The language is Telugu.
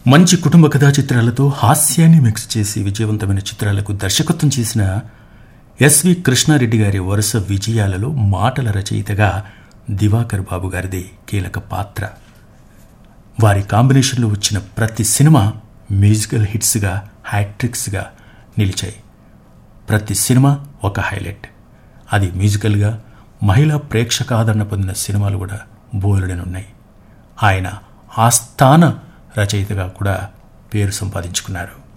మంచి కుటుంబ కథా చిత్రాలతో హాస్యాన్ని మిక్స్ చేసి విజయవంతమైన చిత్రాలకు దర్శకత్వం చేసిన ఎస్వి కృష్ణారెడ్డి గారి వరుస విజయాలలో మాటల రచయితగా దివాకర్ బాబు గారిది కీలక పాత్ర వారి కాంబినేషన్లో వచ్చిన ప్రతి సినిమా మ్యూజికల్ హిట్స్గా హ్యాట్రిక్స్గా నిలిచాయి ప్రతి సినిమా ఒక హైలైట్ అది మ్యూజికల్గా మహిళా ప్రేక్షక ఆదరణ పొందిన సినిమాలు కూడా బోలెడనున్నాయి ఆయన ఆస్థాన రచయితగా కూడా పేరు సంపాదించుకున్నారు